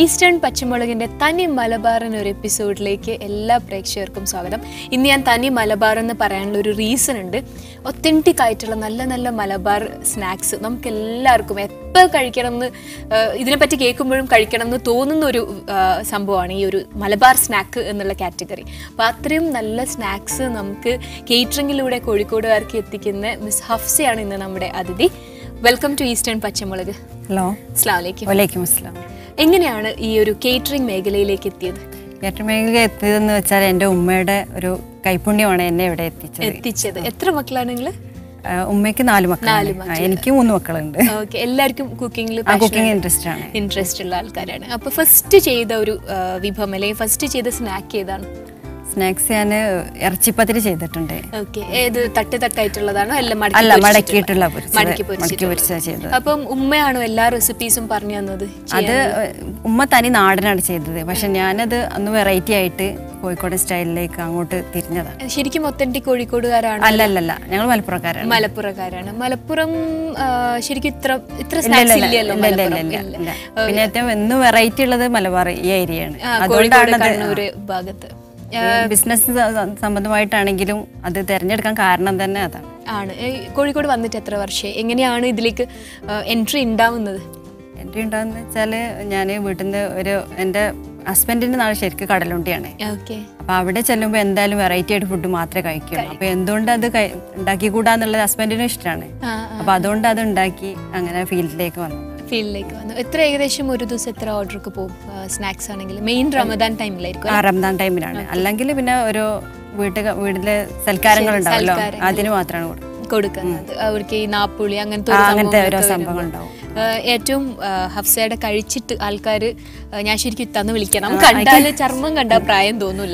Eastern പച്ചമുളകിന്റെ തനി മലബാർ എന്നൊരു എപ്പിസോഡിലേക്ക് എല്ലാ പ്രേക്ഷകർക്കും സ്വാഗതം ഇന്ന് ഞാൻ തനി മലബാർ എന്ന് പറയാനുള്ള ഒരു റീസൺ ഉണ്ട് ഒത്തൻറ്റിക് ആയിട്ടുള്ള നല്ല നല്ല മലബാർ സ്നാക്സ് നമുക്ക് എല്ലാവർക്കും എപ്പോൾ കഴിക്കണം എന്ന് ആഹ്, ഇതിനെപ്പറ്റി കേൾക്കുമ്പോഴും കഴിക്കണം എന്ന് തോന്നുന്ന ഒരു ആഹ്, സംഭവമാണ് ഈ ഒരു മലബാർ സ്നാക്ക് എന്നുള്ള കാറ്റഗറി അപ്പോൾ അത്രയും നല്ല സ്നാക്സ് നമുക്ക് കേറ്ററിങ്ങിലൂടെ കോഴിക്കോടുകാർക്ക് എത്തിക്കുന്ന മിസ് ഹഫ്സയാണ് ഇന്ന് നമ്മുടെ അതിഥി വെൽക്കം ടു ഈസ്റ്റേൺ പച്ചമുളക് ഹലോ അസ്ലാം വലൈക്കും വലൈക്കും അസ്ലാം എങ്ങനെയാണ് ഈ ഒരു കേറ്ററിംഗ് മേഖലയിലേക്ക് എത്തിയത് ഏറ്റമേഖല എത്തിയതെന്ന് വെച്ചാൽ എൻ്റെ ഉമ്മയുടെ ഒരു കൈപുണ്യമാണ് എന്നെ ഇവിടെ എത്തിച്ചത് എത്തിച്ചത് എത്ര മക്കളാണ് നിങ്ങള് ആ, ഉമ്മയ്ക്ക് നാല് മക്കളാണ് ആ, എനിക്ക് മൂന്ന് മക്കളുണ്ട് ഓക്കെ എല്ലാവർക്കും കുക്കിംഗിൽ ആ കുക്കിംഗ് ഇൻട്രസ്റ്റ് ആണ് ഇൻട്രസ്റ്റ് ഉള്ള ആൾക്കാരാണ് അപ്പൊ ഫസ്റ്റ് ചെയ്ത ഒരു ആ, വിഭവം അല്ലെങ്കിൽ ഫസ്റ്റ് ചെയ്ത സ്നാക്ക് ഏതാണ് സ്നാക്സ് ഞാൻ ഇറച്ചിപ്പത്തിരി ചെയ്തിട്ടുണ്ട് ഓക്കെ ഏത് തട്ട് തട്ടായിട്ടുള്ളതാണോ അല്ല അല്ല മടക്കി മടക്കിയിട്ടുള്ള പൊരിച്ചിട്ടുള്ള- പൊരിച്ചത്. മടക്കി മടക്കി പൊരിച്ചിട്ടുള്ളത്. പൊരിച്ചതാ ചെയ്തത് അപ്പം ഉമ്മയാണോ എല്ലാ റെസിപ്പീസും പറഞ്ഞു തന്നത് അത് ഉമ്മ തനി നാടനാണ് ചെയ്തത് പക്ഷെ ഞാനത് അന്ന് വെറൈറ്റി ആയിട്ട് കോഴിക്കോട് സ്റ്റൈലിലേക്ക് അങ്ങോട്ട് തിരിഞ്ഞതാണ് ശരിക്കും ഒത്തൻറ്റിക് കോഴിക്കോടുകാരാണ് അല്ല അല്ല അല്ല ഞങ്ങൾ മലപ്പുറക്കാരാണ് മലപ്പുറക്കാരാണ് മലപ്പുറം ആ, ശരിക്കും ഇത്ര ഇത്ര ഇല്ല, സ്നാക്സ് ഇല്ല, ഇല്ലല്ലോ ഇല്ല, ഇല്ല, മലപ്പുറം ഇല്ല, ഇല്ല. ഇല്ല. പിന്നെ ഏറ്റവും എന്ന് വെറൈറ്റി ഉള്ളത് മലബാർ ഈ ഏരിയയാണ് ആ, കോഴിക്കോട് അതുകൊണ്ടാണ് കണ്ണൂര് ഭാഗത്ത് ബിസിനസ് സംബന്ധമായിട്ടാണെങ്കിലും അത് തിരഞ്ഞെടുക്കാൻ കാരണം തന്നെ അതാണ് ആണ് ഏ, കോഴിക്കോട് വന്നിട്ട് എത്ര വർഷമായി എങ്ങനെയാണ് ഇതിലേക്ക് എൻട്രി ഉണ്ടാവുന്നത് എൻ്റെ ഉണ്ടാകുന്ന വെച്ചാൽ ഞാൻ വീട്ടിൽ നിന്ന് ഒരു എൻ്റെ ഹസ്ബൻഡിൻ്റെ നാളെ ശരിക്കും കടലുണ്ടിയാണ് ഓക്കെ അപ്പോൾ അവിടെ ചെല്ലുമ്പോൾ എന്തായാലും വെറൈറ്റി ആയിട്ട് ഫുഡ് മാത്രമേ കഴിക്കുള്ളൂ അപ്പോൾ എന്തുകൊണ്ട് അത് കഴി- ഉണ്ടാക്കിക്കൂടാന്നുള്ളത് ഹസ്ബൻഡിനും ഇഷ്ടമാണ് ആ അപ്പോൾ അതുകൊണ്ട് അത് ഉണ്ടാക്കി അങ്ങനെ ഫീൽഡിലേക്ക് വന്നു ഫീൽഡിലേക്ക് വന്നു എത്ര ഏകദേശം ഒരു ദിവസം എത്ര ഓർഡർക്ക് പോകും സ്നാക്സ് ആണെങ്കിൽ മെയിൻ റമദാൻ ടൈമിലായിരിക്കും ആ റംദാൻ ടൈമിലാണ് അല്ലെങ്കിൽ പിന്നെ ഒരു വീട്ടിൽ വീട്ടിലെ സൽക്കാരങ്ങൾ ഉണ്ടാവുമല്ലോ സൽക്കാരങ്ങൾ. അതിന് മാത്രമാണ് കൊടുക്കുന്നത് കൊടുക്കുന്നത് അവർക്ക് ഈ നാപ്പുളി അങ്ങനത്തെ ആ, ഒരു അങ്ങനത്തെ ഓരോ സംഭവങ്ങളൊക്കെ സംഭവങ്ങൾ വരുമ്പോൾ. ഉണ്ടാവും ആ, ഏറ്റവും ആ, ഹഫ്സയുടെ കഴിച്ചിട്ട് ആൾക്കാർ ഞാൻ ശരിക്കും ഇത്തന്ന് വിളിക്കണം കണ്ടാല് ചർമ്മം കണ്ട പ്രായം തോന്നൂല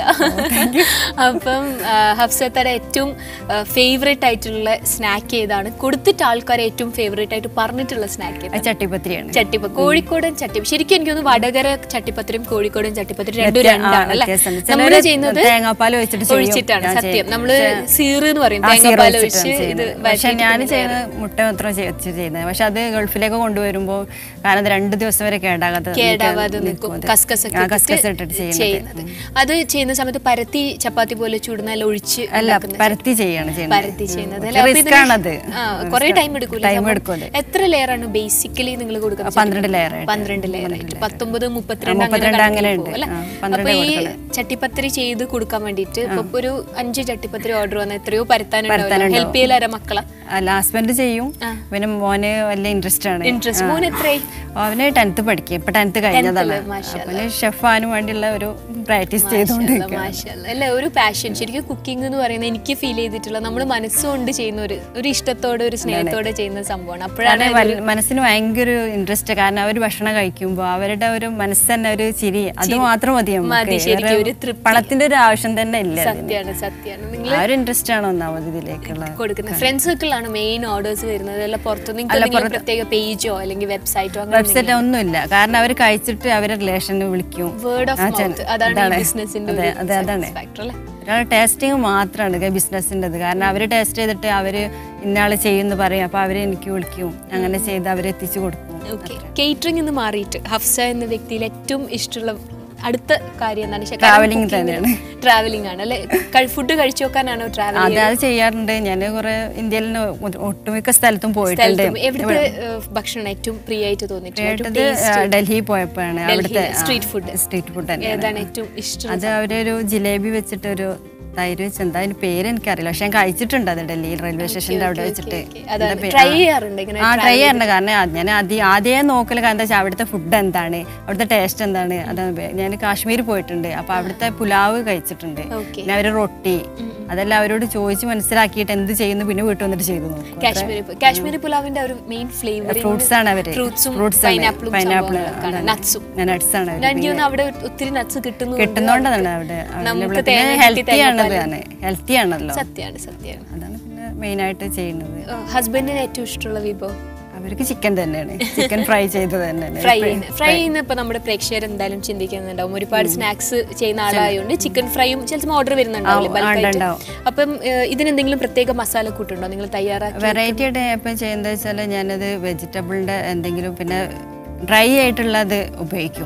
അപ്പം ആ, ഹഫ്സത്തയുടെ ഏറ്റവും ഫേവറേറ്റ് ആയിട്ടുള്ള സ്നാക്ക് ഏതാണ് കൊടുത്തിട്ട് ആൾക്കാർ ഏറ്റവും ഫേവറേറ്റ് ആയിട്ട് പറഞ്ഞിട്ടുള്ള സ്നാക്ക് ഏതാണ് അത് ചട്ടിപ്പത്തിരിയാണ് ചട്ടിപ്പ കോഴിക്കോടൻ ചട്ടി ശരിക്കും എനിക്ക് തോന്നുന്നു വടകര ചട്ടിപ്പത്തിരിയും കോഴിക്കോടൻ ചട്ടിപ്പത്തിരി രണ്ടും വ്യത്യ- ആ, രണ്ടാണ് അല്ലേ വ്യത്യാസമുണ്ട്. നമ്മള് ചിലര് ചെയ്യുന്നത് തേങ്ങാപ്പാൽ ഒഴിച്ചിട്ട് ചെയ്യും. ഒഴിച്ചിട്ടാണ് ഞാൻ സത്യം ചെയ്യും. നമ്മള് സീറ് എന്ന് പറയും ആ, സീറോ തേങ്ങാപ്പാൽ വെച്ചിട്ടാണ് ഒഴിച്ച് ഇത് ചെയ്യുന്നത്. പക്ഷെ വഴറ്റിയിട്ട് ഞാൻ പിന്നെ ചെയ്യുന്നത് മുട്ട മാത്രം വെച്ച് ചെയ്യുന്നത് പക്ഷെ അത് ഗൾഫിലേക്ക് കൊണ്ടുവരുമ്പോൾ കാരണം അത് രണ്ട് ദിവസം വരെ കേടാകാതെ കേടാവാതെ നിൽക്കും നിൽക്കും അത്. കസ്കസ് ആ, കസ്കസ് ഇട്ടിട്ട് ചെയ്യുന്നത് ചെയ്യുന്നത് അത് ചെയ്യുന്ന സമയത്ത് പരത്തി ചപ്പാത്തി പോലെ ചൂടുന്ന അല്ല ഒഴിച്ച് അല്ല ഉണ്ടാക്കുന്നത്. പരത്തി ചെയ്യാണ് പരത്തി ചെയ്യുന്നത് ചെയ്യുന്നത് അല്ലേ? അപ്പൊ റിസ്ക് ഇതിന് ആണത് ആ, കുറേ ടൈം എടുക്കൂല ടൈം എടുക്കും അത് എത്ര ലെയർ ആണ് ബേസിക്കലി നിങ്ങൾ കൊടുക്കുന്നത് പന്ത്രണ്ട് ലെയർ പന്ത്രണ്ട് ലെയർ ആയിട്ട് പത്തൊമ്പത് മുപ്പത്തിരണ്ട് മുപ്പത്തിരണ്ട് അങ്ങനെ അങ്ങനെ കണക്കിൽ ഉണ്ട്. പോകും, അല്ലേ? ആ, പന്ത്രണ്ട് അപ്പൊ ഈ കൊടുക്കണം. ചട്ടിപ്പത്തിരി ചെയ്ത് കൊടുക്കാൻ വേണ്ടിയിട്ട് ഇപ്പൊ ഒരു അഞ്ച് ചട്ടിപ്പത്തിരി ഓർഡർ വന്ന എത്രയോ പരത്താനുണ്ടാവും പരത്താനുണ്ടാവും. ഹെൽപ്പ് ചെയ്യലാര മക്കളെ അല്ല ഹസ്ബൻഡ് ചെയ്യും പിന്നെ മോന് വലിയ ഇൻട്രസ്റ്റ് ആണ് ഇൻട്രസ്റ്റ് മോൻ എത്രയായി അവന് ടെൻത്ത് പഠിക്കും ഇപ്പൊ ടെൻത്ത് കഴിഞ്ഞതാണ് മാഷാ അവന് ഷെഫാനും വേണ്ടിയുള്ള ഒരു പ്രാക്ടീസ് ചെയ്തുകൊണ്ടിരിക്കുക മാഷാഅല്ലാ. അല്ല ഒരു പാഷൻ ശരിക്കും കുക്കിംഗ് എന്ന് പറയുന്നത് എനിക്ക് ഫീൽ ചെയ്തിട്ടുള്ള നമ്മൾ മനസ്സുകൊണ്ട് ചെയ്യുന്ന ഒരു ഒരു ഇഷ്ടത്തോടെ ഒരു സ്നേഹത്തോടെ ചെയ്യുന്ന സംഭവമാണ് അപ്പോഴാണ് കാരണം വൽ- മനസ്സിന് ഭയങ്കര ഇൻട്രസ്റ്റ് കാരണം അവർ ഭക്ഷണം കഴിക്കുമ്പോൾ അവരുടെ ഒരു മനസ്സ് തന്നെ ഒരു ചിരി അത് മാത്രം മതി മതി നമുക്ക് ശരിക്കും വേറെ ഒരു തൃപ്തി. പണത്തിന്റെ ഒരു ആവശ്യം തന്നെ ഇല്ല അതിന്. സത്യമാണ് സത്യമാണ് നിങ്ങൾ ആ ഒരു ഇൻട്രസ്റ്റ് ആണ് ഒന്നാമത് ഇതിലേക്കുള്ള കൊടുക്കുന്നത് ഫ്രണ്ട് സർക്കിളാണ് മെയിൻ ഓർഡേഴ്സ് വരുന്നത് അല്ല പുറത്ത് നിങ്ങൾക്ക് പ്രത്യേക പേജോ അല്ലെങ്കിൽ വെബ്സൈറ്റോ അങ്ങനെ വെബ്സൈറ്റ് ഒന്നുമില്ല കാരണം അവർ കഴിച്ചിട്ട് അവരെ റിലേഷന് വിളിക്കും വേർഡ് ഓഫ് ആ, ചെ- മൗത്ത് അതാണ് അതാണ്. ബിസിനസിന്റെ അതെ, അതെ, അതാണ്. ഫാക്ടർ അല്ലേ ഒരാൾ ടേസ്റ്റിംഗ് മാത്രമാണ് ബിസിനസ്സിൻ്റെത് കാരണം അവർ ടേസ്റ്റ് ചെയ്തിട്ട് അവർ ഇന്നാൾ ചെയ്യുമെന്ന് പറയും അപ്പോൾ അവർ എനിക്ക് വിളിക്കും അങ്ങനെ ചെയ്ത് അവരെത്തിച്ചു കൊടുക്കും ഓക്കെ കേറ്ററിംഗ് എന്ന് മാറിയിട്ട് ഹഫ്സ എന്ന വ്യക്തിയിൽ ഏറ്റവും ഇഷ്ടമുള്ള അടുത്ത കാര്യം എന്താണ് Travelling തന്നെയാണ്. ട്രാവലിംഗ് ആണ് അല്ലെ ഫുഡ് കഴിച്ചു നോക്കാനാണോ ട്രാവൽ അത് അത് ചെയ്യാറുണ്ട് ഞാൻ കുറെ ഇന്ത്യയിൽ ഒട്ടുമിക്ക സ്ഥലത്തും പോയിട്ടുണ്ട് എവിടുത്തെ ഏഹ്, ഭക്ഷണം ഏറ്റവും പ്രിയ ആയിട്ട് തോന്നിയിട്ടുള്ളത് കേട്ടത് ഡൽഹി പോയപ്പോഴാണ് അവിടുത്തെ street food. സ്ട്രീറ്റ് ഫുഡ് തന്നെയാണ് ഏതാണ് ഏറ്റവും ഇഷ്ടം അത് അവരൊരു ജിലേബി വെച്ചിട്ട് ഒരു തൈര് വെച്ച് എന്താ അതിന് പേര് എനിക്കറിയില്ല പക്ഷെ ഞാൻ കഴിച്ചിട്ടുണ്ട് അത് ഡൽഹി റെയിൽവേ സ്റ്റേഷൻ്റെ അവിടെ വെച്ചിട്ട് അതാണ് എന്താ പേ- ട്രൈ ആ. ചെയ്യാറുണ്ട് ഇങ്ങനെ ആ ട്രൈ ചെയ്യാറുണ്ട് കാരണം അത് ഞാൻ ആദ്യം ആദ്യമേ നോക്കല് കാരണം എന്താ വെച്ചാൽ അവിടുത്തെ ഫുഡ് എന്താണ് അവിടുത്തെ ടേസ്റ്റ് എന്താണ് അതാണ് ബേ- ഞാൻ കാശ്മീർ പോയിട്ടുണ്ട് അപ്പൊ അവിടുത്തെ പുലാവ് കഴിച്ചിട്ടുണ്ട് ഓക്കെ പിന്നെ അവര് റൊട്ടി അതെല്ലാം അവരോട് ചോദിച്ച് മനസ്സിലാക്കിയിട്ട് എന്ത് ചെയ്യുന്നു പിന്നെ വീട്ടിൽ വന്നിട്ട് ചെയ്തു നോക്കും കാശ്മീരി പു- കാശ്മീരി പുലാവിന്റെ ഒരു മെയിൻ ഫ്ലേവർ ഫ്രൂട്ട്സ് ആണ് അവര് ഫ്രൂട്ട്സും ഫ്രൂട്ട്സ് പൈനാപ്പിളും പൈനാപ്പിൾ നട്ട്സും നട്ട്സ് ആണ് അവര് എനിക്ക് തോന്നുന്നു അവിടെ ഒത്തിരി നട്ട്സ് കിട്ടുന്നു കിട്ടുന്നോണ്ടാണ് അവിടെ നമുക്ക് available. പിന്നെ തേങ്ങ ഹെൽത്തി ആണത് ഹെൽത്തി ആണല്ലോ സത്യമാണ് സത്യമാണ് അതാണ് പിന്നെ മെയിൻ ആയിട്ട് ചെയ്യുന്നത് ഹസ്ബൻഡിന് ഏറ്റവും ഇഷ്ടമുള്ള വിഭവം അവർക്ക് ചിക്കൻ തന്നെയാണ് ചിക്കൻ ഫ്രൈ ചെയ്തത് തന്നെയാണ് ഫ്രൈ ചെയ്യുന്ന ഫ്രൈ ചെയ്യുന്ന ഇപ്പൊ നമ്മുടെ പ്രേക്ഷകർ എന്തായാലും ചിന്തിക്കുന്നുണ്ടാവും ഒരുപാട് സ്നാക്സ് ചെയ്യുന്ന ആളായതുകൊണ്ട് ചിക്കൻ ഫ്രൈയും ചിലപ്പോൾ ഓർഡർ വരുന്നുണ്ടാവില്ലേ ആ, ബൾക്കായിട്ട് ഉണ്ടാവും. അപ്പം ഏഹ്, ഇതിനെന്തെങ്കിലും പ്രത്യേക മസാല കൂട്ടുണ്ടോ നിങ്ങൾ തയ്യാറാക്കി വെറൈറ്റി ആയിട്ട് എപ്പം ചെയ്യുന്നത് വെച്ചാൽ ഞാനത് വെജിറ്റബിളിൻ്റെ എന്തെങ്കിലും പിന്നെ ഡ്രൈ ആയിട്ടുള്ളത് ഉപയോഗിക്കും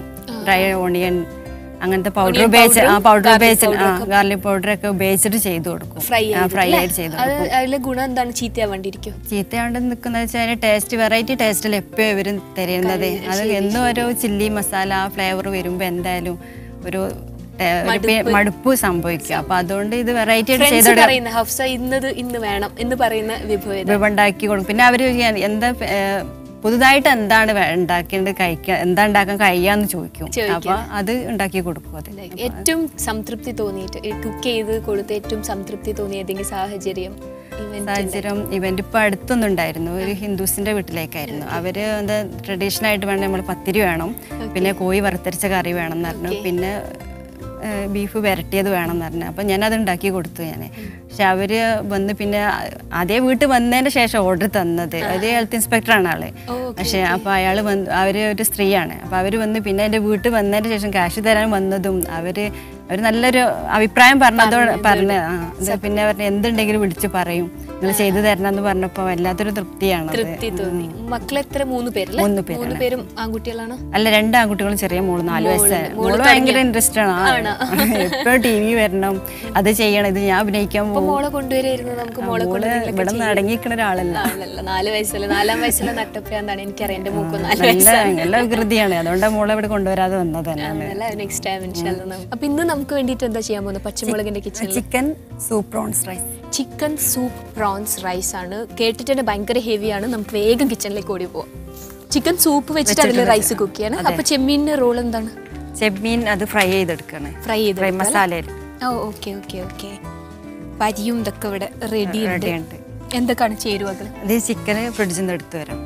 ഡ്രൈ ഓണിയൻ അങ്ങനത്തെ പൗഡർ Onion ഉപയോഗിച്ച് ആ powder ഉം പൗഡർ garlic ഉപയോഗിച്ച് powder ആ ഒക്കെ. ഗാർലിക് പൗഡർ ഒക്കെ ഉപയോഗിച്ചിട്ട് ചെയ്ത് കൊടുക്കും ഫ്രൈ ഫ്രൈ ആയിട്ട് ചെയ്ത് അത് കൊടുക്കും അതിലെ ഗുണം എന്താണ് ചീത്തയാവാണ്ടിരിക്കും ചീത്തയാണ്ട് നിൽക്കുന്ന വെച്ചാൽ അതിന് ടേസ്റ്റ് വെറൈറ്റി ടേസ്റ്റിൽ എപ്പോഴും ഇവർ തരുന്നത് അത് എന്നും ഓരോ ചില്ലി മസാല ഫ്ലേവർ വരുമ്പോൾ എന്തായാലും ഒരു ടേ- ഒരു പേ- മടുപ്പ് സംഭവിക്കും അപ്പൊ അതുകൊണ്ട് ഇത് വെറൈറ്റി ആയിട്ട് ഫ്രണ്ട്സ് ചെയ്ത് പറയുന്ന ഹഫ്സ ഇന്നത് ഇന്ന് വേണം എന്ന് പറയുന്ന വിഭവം ഏതാ? ഉണ്ടാക്കി കൊടുക്കും പിന്നെ അവര് ഞാൻ എന്താ ഏർ, പുതുതായിട്ട് എന്താണ് വേ- ഉണ്ടാക്കേണ്ടത് കഴിക്കാൻ എന്താ ഉണ്ടാക്കാൻ കഴിയാന്ന് ചോദിക്കും ചോദിക്കും. അപ്പൊ അത് ഉണ്ടാക്കി കൊടുക്കും അത് ഏറ്റവും സംതൃപ്തി തോന്നിയിട്ട് കുക്ക് ചെയ്ത് കൊടുത്ത് ഏറ്റവും സംതൃപ്തി തോന്നിയ ഏതെങ്കിലും സാഹചര്യം event ന്റെ? സാഹചര്യം ഇവന്റ് ഇപ്പൊ അടുത്തൊന്നും ഉണ്ടായിരുന്നു ഒരു ഹിന്ദുസിന്റെ വീട്ടിലേക്കായിരുന്നു അവര് എന്താ ട്രഡീഷണൽ ആയിട്ട് വേണം നമ്മൾ പത്തിരി വേണം പിന്നെ കോഴി വറുത്തരച്ച കറി വേണം എന്ന് പറഞ്ഞു പിന്നെ ബീഫ് വരട്ടിയത് വേണം എന്ന് പറഞ്ഞു അപ്പം ഞാനത് ഉണ്ടാക്കി കൊടുത്തു ഞാൻ പക്ഷെ അവര് വന്ന് പിന്നെ അതേ വീട്ടിൽ വന്നതിന് ശേഷം ഓർഡർ തന്നത് അത് ഹെൽത്ത് ഇൻസ്പെക്ടറാണ് ആള് ഓ, പക്ഷെ അപ്പൊ അയാൾ വന്ന് അവര് ഒരു സ്ത്രീയാണ് അപ്പൊ അവര് വന്ന് പിന്നെ എൻ്റെ വീട്ടിൽ വന്നതിന് ശേഷം കാശ് തരാൻ വന്നതും അവര് ഒരു നല്ലൊരു അഭിപ്രായം പറഞ്ഞതോ പറഞ്ഞ ആ, ഇത് പിന്നെ പറഞ്ഞ എന്തുണ്ടെങ്കിലും വിളിച്ച് പറയും നിങ്ങൾ ചെയ്തു തരണം എന്ന് പറഞ്ഞപ്പോ വല്ലാത്തൊരു തൃപ്തിയാണ് തൃപ്തി തോന്നി മക്കളെത്ര മൂന്ന് പേരല്ലേ മൂന്ന് പേരാണ്. മൂന്ന് പേരും ആൺകുട്ടികളാണ് അല്ല രണ്ട് ആൺകുട്ടികളും ചെറിയ മോള് നാല് വയസ്സായ മോള് മോള് ഭയങ്കര ഇൻട്രസ്റ്റ് ആണ് എപ്പോഴും ടി വി വരണം അത് ചെയ്യണം ഇത് ഞാൻ അഭിനയിക്കാൻ അപ്പൊ പോകും മോളെ കൊണ്ടുവരായിരുന്നു നമുക്ക് മോളെ കൊണ്ട് മോള് എന്തെങ്കിലുമൊക്കെ ഇവിടെ നിന്ന് അടങ്ങിയിരിക്കുന്ന ഒരാളല്ല ആണല്ലോ നാല് വയസ്സല്ല നാലാം വയസ്സിലെ നട്ടപ്രാന്താണ് എനിക്കറിയാം എന്റെ മൂക്കും നാല് നല്ല വയസ്സാണ് നല്ല വികൃതിയാണ് അതുകൊണ്ടാണ് മോളെ ഇവിടെ കൊണ്ടുവരാതെ വന്നത് തന്നെയാണ് നെക്സ്റ്റ് ടൈം ഇൻഷാല്ല അപ്പൊ ഇന്ന് നമുക്ക് വേണ്ടിയിട്ട് എന്താ ചെയ്യാൻ പോകുന്നത് പച്ചമുളകിന്റെ കിച്ചണിൽ chicken soup prawns rice chicken soup prawns rice ആണ് കേട്ടിട്ട് തന്നെ ഭയങ്കര ഹെവിയാണ് നമുക്ക് വേഗം കിച്ചണിലേക്ക് ഓടി പോവാം ചിക്കൻ സൂപ്പ് വെച്ചിട്ട് അതിൽ റൈസ് കുക്ക് ചെയ്യാണ് അപ്പൊ ചെമ്മീനിന്റെ റോൾ എന്താണ് ചെമ്മീൻ അത് ഫ്രൈ ചെയ്തെടുക്കണേ ഫ്രൈ ചെയ്ത് fry masala oh okay okay okay പരിയും ഇതൊക്കെ ഇവിടെ റെഡി ഉണ്ട് റെഡി ഉണ്ട് എന്തൊക്കെയാണ് ചേരുവകൾ അത് ചിക്കന് ഫ്രിഡ്ജിൽ നിന്ന് എടുത്ത് വരാം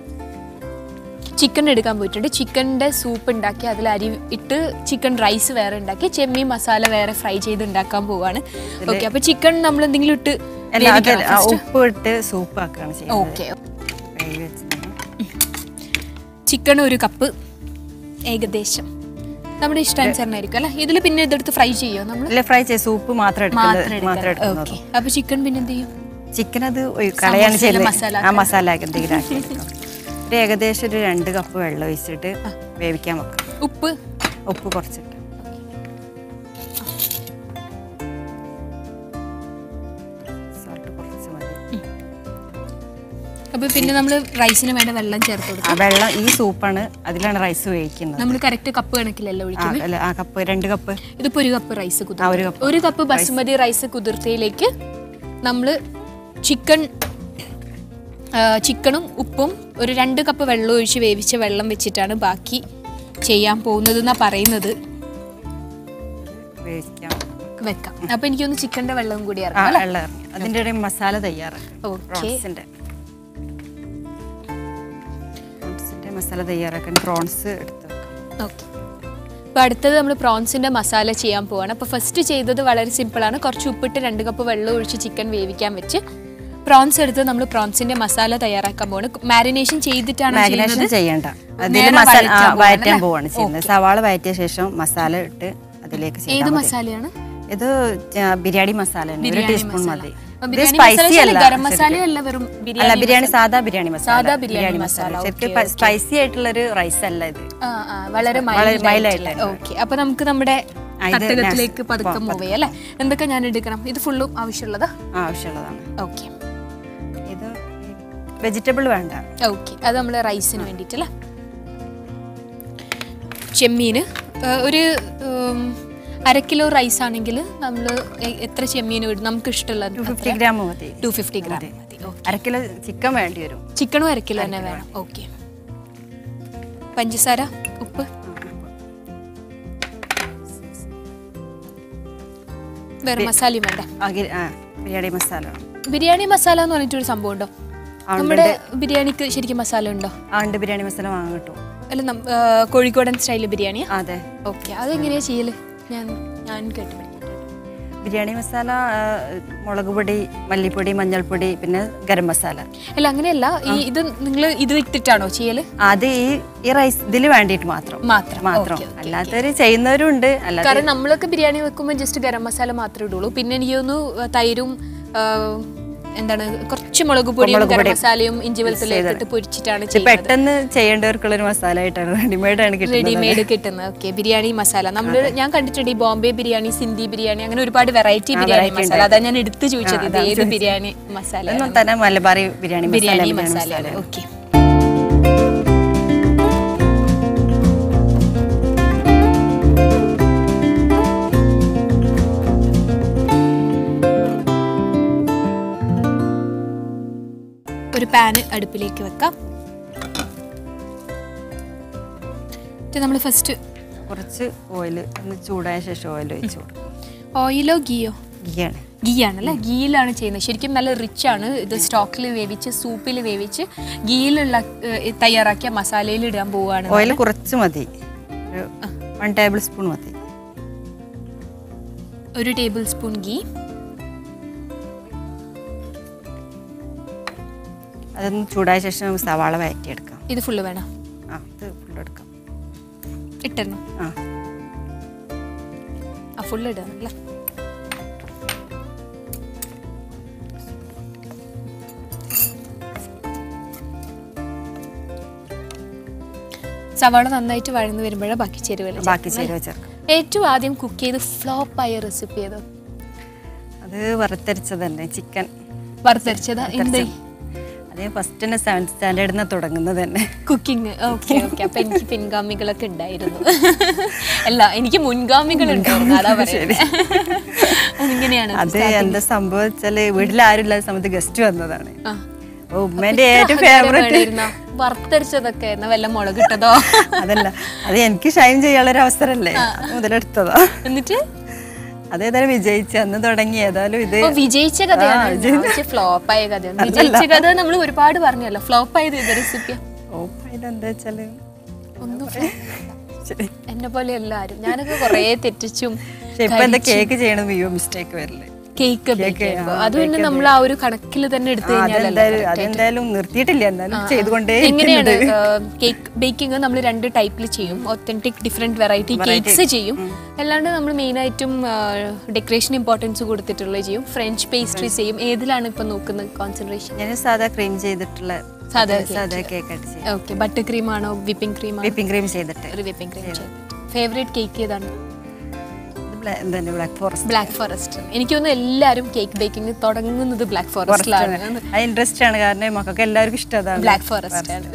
ചിക്കൻ എടുക്കാൻ പോയിട്ടുണ്ട് ചിക്കൻ്റെ സൂപ്പ് ഉണ്ടാക്കി അതിൽ അരി ഇട്ട് ചിക്കൻ റൈസ് വേറെ ഉണ്ടാക്കി ചെമ്മീൻ മസാല വേറെ ഫ്രൈ ചെയ്ത് ഉണ്ടാക്കാൻ പോവാണ് ഓക്കെ അപ്പൊ ചിക്കൻ നമ്മൾ എന്തെങ്കിലും ഇട്ട് അല്ല അത് ആ ഉപ്പ് ഇട്ട് സൂപ്പ് ആക്കുകയാണ് ചെയ്യുന്നത് ഓക്കെ കഴുകി വെച്ചിട്ട്. ചിക്കൻ ഒരു കപ്പ് ഏകദേശം നമ്മുടെ ഇഷ്ടാനുസരണമായിരിക്കും അല്ലേ ഇതിൽ പിന്നെ ഇതെടുത്ത് ഫ്രൈ ചെയ്യോ നമ്മൾ ഇല്ല ഫ്രൈ ചെയ്ത് സൂപ്പ് മാത്രം മാത്രം എടുക്കുന്നത് മാത്രം എടുക്കുന്നത് ഓക്കെ അപ്പൊ ചിക്കൻ പിന്നെ എന്ത് ചെയ്യും ചിക്കൻ അത് ഒഴി- കളയാണ് സമോസയിലെ ചെയ്യുന്നത് മസാല ആ മസാല ആക്കി എന്തെങ്കിലും ആക്കി എടുക്കണം. ഒരു ഏകദേശം ഒരു രണ്ട് കപ്പ് വെള്ളം ഒഴിച്ചിട്ട് വേവിക്കാൻ വെക്കാം ഉപ്പ് ഉപ്പ് കുറച്ചിട്ട് Salt കുറച്ച് മതി. അപ്പൊ പിന്നെ നമ്മൾ റൈസിന് വേണ്ട വെള്ളം ചേർത്ത് കൊടുക്കും ആ വെള്ളം ഈ സൂപ്പാണ് അതിലാണ് റൈസ് വേവിക്കുന്നത് നമ്മൾ കറക്റ്റ് കപ്പ് കണക്കിലല്ല ആ, ഒഴിക്കുന്നത് അല്ല ആ കപ്പ് രണ്ട് കപ്പ് ഇതിപ്പോ ഒരു കപ്പ് റൈസ് ആ, ഒരു കുതിർത്ത് കപ്പ് ഒരു കപ്പ് ബസുമതി റൈസ് കുതിർത്തയിലേക്ക് നമ്മൾ ചിക്കൻ ചിക്കണും ഉപ്പും ഒരു രണ്ട് കപ്പ് വെള്ളം ഒഴിച്ച് വേവിച്ച വെള്ളം വെച്ചിട്ടാണ് ബാക്കി ചെയ്യാൻ പോകുന്നത് എന്നാ പറയുന്നത് വേവിക്കാം വെക്കാം അപ്പൊ എനിക്കൊന്ന് ചിക്കന്റെ വെള്ളം കൂടി ആ ഇറങ്ങാം വെള്ളം ഇറങ്ങി അതിൻ്റെ ഇടയിൽ മസാല തയ്യാറാക്കാം ഓക്കെ പ്രോൺസിൻ്റെ പ്രോൺസിൻ്റെ മസാല തയ്യാറാക്കാൻ പ്രോൺസ് എടുത്ത് വെക്കാം ഓക്കെ അപ്പോൾ അടുത്തത് നമ്മൾ പ്രോൺസിൻ്റെ മസാല ചെയ്യാൻ പോവാണ് അപ്പോൾ ഫസ്റ്റ് ചെയ്തത് വളരെ സിമ്പിളാണ് കുറച്ച് ഉപ്പിട്ട് രണ്ട് കപ്പ് വെള്ളം ഒഴിച്ച് ചിക്കൻ വേവിക്കാൻ വെച്ച് പ്രോൺസ് എടുത്ത് നമ്മൾ പ്രോൺസിൻ്റെ മസാല തയ്യാറാക്കാൻ പോവാണ് മാരിനേഷൻ ചെയ്തിട്ടാണ് മാഗ്നേഷൻ ചെയ്യുന്നത് ചെയ്യണ്ട അതിൽ നേരെ മസാല ആ, വഴറ്റാൻ പോവാണ് വഴറ്റാൻ അല്ലേ? പോവാണ് ചെയ്യുന്നത് സവാള വഴറ്റിയ ശേഷം മസാല ഇട്ട് അതിലേക്ക് ഏത് ചെയ്താൽ മതി മസാലയാണ് ഇത് ച- ബിരിയാണി മസാല തന്നെ. ഒരു ബിരിയാണി ടീസ്പൂൺ മസാല. മതി അപ്പോൾ ഇത് ബിരിയാണി മസാല സ്പൈസി വെച്ചാൽ അല്ല ഗരം ശരിക്കും. മസാലയല്ല വെറും അല്ല ബിരിയാണി ബിരിയാണി സാധാ ബിരിയാണി മസാല സാധാ ബിരിയാണി മസാല, ശരിക്കും ഓക്കേ, ഓക്കേ. സ്പൈസി ആയിട്ടുള്ള ഒരു റൈസ് അല്ല ഇത് ആ ആ വളരെ വളരെ mild മൈൽഡ് ആയിട്ടുള്ള. ഓക്കെ അപ്പൊ നമുക്ക് നമ്മുടെ ആ, ഇത് തട്ടകത്തിലേക്ക് നാസ്- പതുക്കെ മൂവ് ചെയ്യാം അല്ലേ എന്തൊക്കെ ഞാൻ എടുക്കണം ഇത് ഫുള്ളും ആവശ്യമുള്ളതാ ആവശ്യമുള്ളതാണ് ഓക്കെ ഇത് വെജിറ്റബിൾ വേണ്ട ഓക്കെ അത് നമ്മൾ റൈസിന് വേണ്ടിയിട്ടല്ലേ ചെമ്മീൻ ഒരു ഉം, അര കിലോ റൈസ് ആണെങ്കിൽ നമ്മൾ എത്ര ചെമ്മീൻ ഇടും നമുക്ക് ഇഷ്ടമുള്ള ടു ഫിഫ്റ്റി ഗ്രാം മതി ടു ഫിഫ്റ്റി ഗ്രാം മതി അര കിലോ ചിക്കൻ വേണ്ടി വരും ചിക്കനും അര കിലോ തന്നെ വേണം ഓക്കെ പഞ്ചസാര ഉപ്പ് വേറെ മസാലയും വേണ്ട ആ, ഗി- ആ, ബിരിയാണി മസാല വേണം. ബിരിയാണി മസാല എന്ന് പറഞ്ഞിട്ടൊരു സംഭവം ഉണ്ടോ ആ, നമ്മുടെ ബിരിയാണിക്ക് ശരിക്കും മസാല ഉണ്ടോ ആ ഉണ്ട് ബിരിയാണി മസാല വാങ്ങാൻ കിട്ടും അല്ല നം- ആ, കോഴിക്കോടൻ സ്റ്റൈല് ബിരിയാണിയാ അതെ ഓക്കെ അതെങ്ങനെയാ ചെയ്യല് ഞാൻ ഞാൻ കേട്ട് പഠിക്കട്ടെ ബിരിയാണി മസാല ആ, മുളക് പൊടി മല്ലിപ്പൊടി മഞ്ഞൾപ്പൊടി പിന്നെ ഗരം മസാല അല്ല അങ്ങനെയല്ല ഈ ഇത് നിങ്ങൾ ഇത് വിട്ടിട്ടാണോ ചെയ്യല് അത് ഈ ഈ റൈസ് ഇതിൽ വേണ്ടിയിട്ട് മാത്രം മാത്രം മാത്രം ഓക്കേ, ഓക്കേ, അല്ലാത്തവര് ചെയ്യുന്നവരും ഉണ്ട് അല്ലാതെ കാരണം നമ്മളൊക്കെ ബിരിയാണി വെക്കുമ്പോൾ ജസ്റ്റ് ഗരം മസാല മാത്രമേ ഇടുള്ളൂ പിന്നെ എനിക്ക് തോന്നുന്നു തൈരും ആ, എന്താണ് കുറച്ച് മുളക് പൊടിയും മുളക് ഗരം പൊടി മസാലയും ഇഞ്ചി വെളുത്തുള്ളിയൊക്കെ ഇട്ട് പൊരിച്ചിട്ടാണ് ഇത് ചെയ്യുന്നത് പെട്ടെന്ന് ചെയ്യേണ്ടവർക്കുള്ള ഒരു മസാല ആയിട്ടാണ് റെഡിമെയ്ഡ് ആണ് കിട്ടുന്നത് റെഡിമെയ്ഡ് കിട്ടുന്നത് ഓക്കെ ബിരിയാണി മസാല നമ്മൾ ഞാൻ കണ്ടിട്ടുണ്ട് ഈ ബോംബെ ബിരിയാണി സിന്ധി ബിരിയാണി അങ്ങനെ ഒരുപാട് വെറൈറ്റി ബിരിയാണി variety മസാല അതാ ഞാൻ എടുത്തു ചോദിച്ചത് ഇത് ഏത് ബിരിയാണി മസാല ഇതൊന്നും തന്നെ മലബാറി ബിരിയാണി മസാല ബിരിയാണി ബിരിയാണി മസാല മസാല ഓക്കെ ഒരു പാന് അടുപ്പിലേക്ക് വെക്കാം നമ്മൾ ഫസ്റ്റ് കുറച്ച് ഓയിൽ ഒന്ന് ചൂടായ ശേഷം ഓയിൽ ഒഴിച്ചു കൊടുക്കും ഓയിലോ ഗീയോ ഗീയാണ് ഗീ ആണല്ലേ ഗീയിലാണ് ചെയ്യുന്നത് ശരിക്കും നല്ല റിച്ച് ആണ് ഇത് സ്റ്റോക്കിൽ വേവിച്ച് സൂപ്പിൽ വേവിച്ച് ഗീയിലുള്ള ഏഹ്, തയ്യാറാക്കിയ മസാലയിൽ ഇടാൻ പോവുകയാണ് ഓയിൽ കുറച്ച് മതി ഒരു വൺ ടേബിൾ സ്പൂൺ മതി ഒരു ടേബിൾ സ്പൂൺ ഗീ അതൊന്ന് ചൂടായ ശേഷം സവാള വഴറ്റിയെടുക്കാം ഇത് ഫുള്ള് വേണം ആ ഇത് ഫുള്ള് എടുക്കാം ഇട്ടണം ആ ആ ഫുള്ള് ഇടണല്ലേ സവാള നന്നായിട്ട് വഴന്ന് വരുമ്പോഴാണ് ബാക്കി ചേരുവകൾ ബാക്കി ചേരുവ ചേർക്കാം ഏറ്റവും ആദ്യം കുക്ക് ചെയ്ത് ഫ്ലോപ്പ് ആയ റെസിപ്പി ഏതോ അത് വറുത്തരച്ചത് തന്നെ ചിക്കൻ വറുത്തരച്ചത് എന്ത് അത് ഫസ്റ്റ് തന്നെ സെവൻത് സ്റ്റാൻഡേർഡിൽ നിന്ന് തുടങ്ങുന്നത് തന്നെ കുക്കിംഗ് ഓക്കെ ഓക്കെ അപ്പൊ എനിക്ക് പിൻഗാമികളൊക്കെ ഉണ്ടായിരുന്നു അല്ല എനിക്ക് മുൻഗാമികൾ ഉണ്ടായിരുന്നു അതാ പറയുന്നത് അതിങ്ങനെയാണ് അത് എന്താ സംഭവം വെച്ചാല് വീട്ടിൽ ആരും ഇല്ലാത്ത സമയത്ത് ഗസ്റ്റ് വന്നതാണ് ആ. അപ്പൊ ഉമ്മേന്റെ ഇത്ര ഏറ്റവും അഹങ്കാരം ഫേവറേറ്റ് വേണമായിരുന്നോ? വറുത്തരച്ചതൊക്കെ എന്നാ വല്ല മുളക് ഇട്ടതോ അതല്ല അത് എനിക്ക് ഷൈൻ ചെയ്യാനുള്ള ഒരു അവസരല്ലേ അത് മുതലെടുത്തതാ എന്നിട്ട് അതേതായാലും വിജയിച്ച് അന്ന് തുടങ്ങി ഏതായാലും ഇത് ഓ, വിജയിച്ച കഥയാണ് ഫ്ലോപ്പ് ആയ കഥയാണ് വിജയിച്ച കഥ നമ്മൾ ഒരുപാട് പറഞ്ഞല്ലോ ഫ്ലോപ്പ് ആയത് ഇത് റെസിപ്പി ഓപ്പായത് എന്താ വെച്ചാല് ഒന്നും ശരി. എന്നെ പോലെ എല്ലാരും ഞാനൊക്കെ കൊറേ തെറ്റിച്ചും പക്ഷെ ഇപ്പൊ എന്താ കേക്ക് ചെയ്യണത് അയ്യോ മിസ്റ്റേക്ക് വരില്ലേ കേക്ക് അത് പിന്നെ നമ്മൾ ആ ഒരു കണക്കിൽ തന്നെ എടുത്തു കഴിഞ്ഞാലല്ലേ അതെന്തായാലും അതെന്തായാലും നിർത്തിയിട്ടില്ല എന്നാലും ചെയ്തുകൊണ്ടേ എങ്ങനെയാണ് കേക്ക് ബേക്കിംഗ് നമ്മൾ രണ്ട് ടൈപ്പിൽ ചെയ്യും ഒത്തന്റിക് ഡിഫറെന്റ് വെറൈറ്റി കേക്ക്സ് ചെയ്യും അല്ലാണ്ട് നമ്മൾ മെയിൻ ആയിട്ടും ഡെക്കറേഷൻ ഇമ്പോർട്ടൻസ് കൊടുത്തിട്ടുള്ളത് ചെയ്യും ഫ്രഞ്ച് പേസ്ട്രീസ് ചെയ്യും ഏതിലാണ് ഇപ്പൊ നോക്കുന്നത് കോൺസെൻട്രേഷൻ ഞാൻ സാധാ ക്രീം ചെയ്തിട്ടുള്ള സാധാ സാധാ കേക്ക് ആയിട്ട് ചെയ്യും ഓക്കെ ബട്ടർ ക്രീം ആണോ വിപ്പിംഗ് ക്രീം ആണോ വിപ്പിംഗ് ക്രീം ചെയ്തിട്ട് ഒരു വിപ്പിംഗ് ക്രീം ഫേവറേറ്റ് കേക്ക് ഏതാണ് എന്താണ് ബ്ലാക്ക് ഫോറസ്റ്റ് ബ്ലാക്ക് ഫോറസ്റ്റ് എനിക്ക് തോന്നുന്നു എല്ലാവരും കേക്ക് ബേക്കിംഗ് തുടങ്ങുന്നത് ബ്ലാക്ക് ഫോറസ്റ്റിലാണ് അത് ഇൻട്രസ്റ്റ് ആണ് കാരണം മക്കൾക്ക് എല്ലാവർക്കും ഇഷ്ടം അതാണ് ബ്ലാക്ക് ഫോറസ്റ്റ് ആണ്